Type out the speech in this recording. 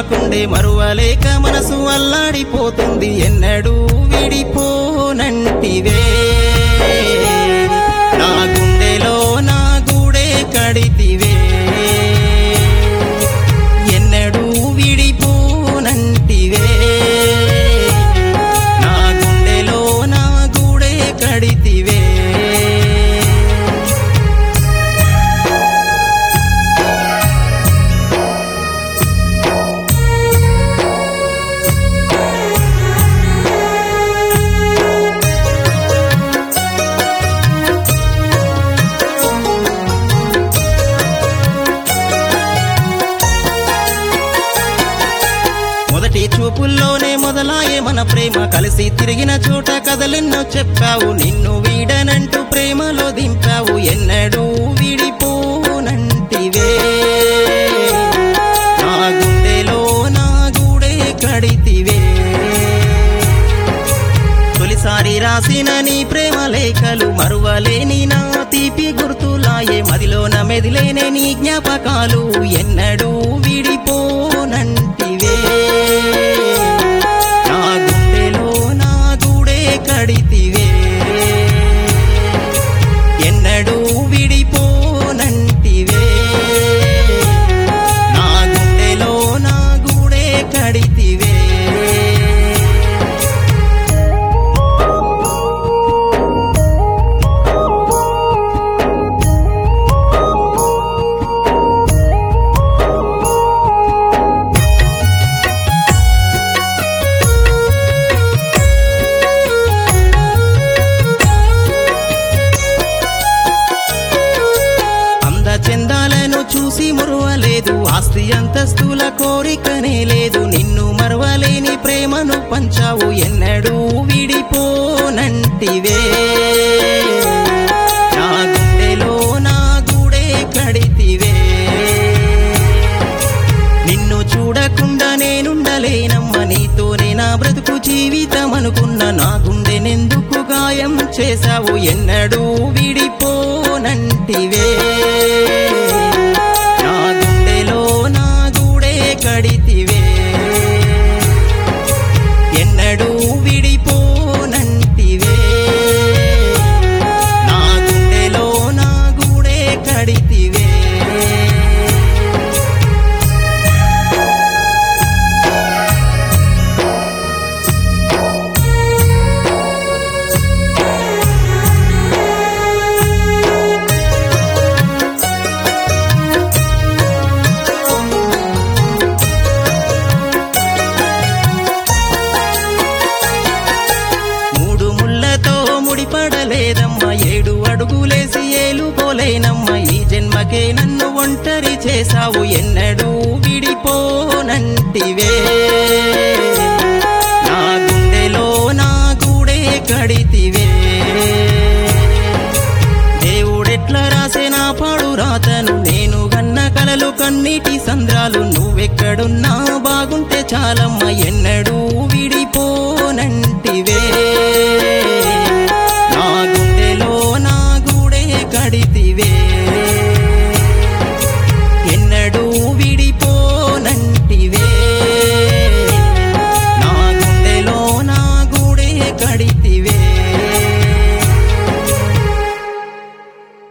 తలుచుకుండే మరువలేక మనసు అల్లాడిపోతుంది ఎన్నడూ విడిపోనంటివే నా గుండెలో నా గూడే కడితివే ఎన్నడూ విడిపోనంటివే నా గుండెలో నా గూడే కడితివే మొదటి చూపుల్లోనే మొదలాయే మన ప్రేమ కలిసి తిరిగిన చోట కథలెన్నో చెప్పావు నిన్ను వీడనంటూ ప్రేమలో దింపావు ఎన్నడూ విడిపోనంటివే నా గుండెలో నా గూడే కడితివే తొలిసారి రాసిన నీ ప్రేమ లేఖలు మరువలేని నా తీపి గుర్తులాయే మదిలోన మెదిలేనే నీ జ్ఞాపకాలు ఎన్నడూ విడిపోనంటివే నా గుండెలో నా గూడే కడితివే ఎన్నడూ విడిపోనంటివే నా గుండెలో నా గూడే కడితివే అందచందాలను చూసి మురవలేదు ఆస్తి అంతస్తుల కోరికనే లేదు నిన్ను మరవలేని ప్రేమను పంచావు ఎన్నడూ విడిపోనంటివే నా గుండెలో నా గూడే కడితివే నిన్ను చూడకుండా నేనుండలేనమ్మ నీతోనే నా బ్రతుకు జీవితం అనుకున్న నా గుండెనెందుకు గాయం చేశావు ఎన్నడూ విడిపోనంటివే నా గుండెలో నా గూడే కడితివే ఎన్నడూ విడిపోనంటివే నా గుండెలో నా గూడే కడితివే మూడు ముళ్ళతో ముడిపడలేదమ్మ ఏడు అడుగులేసి ఏలుకోలేనమ్మ ఈ జన్మకే నన్ను ఒంటరి చేశావు ఎన్నడూ విడిపోనంటివే నా గుండెలో నా గూడే కడితివే దేవుడెట్లా రాసే నా పాడు రాతను నేను గన్న కలలు కన్నీటి సంద్రాలు నువ్వెక్కడున్నా బాగుంటే చాలమ్మ ఎన్నడూ విడిపో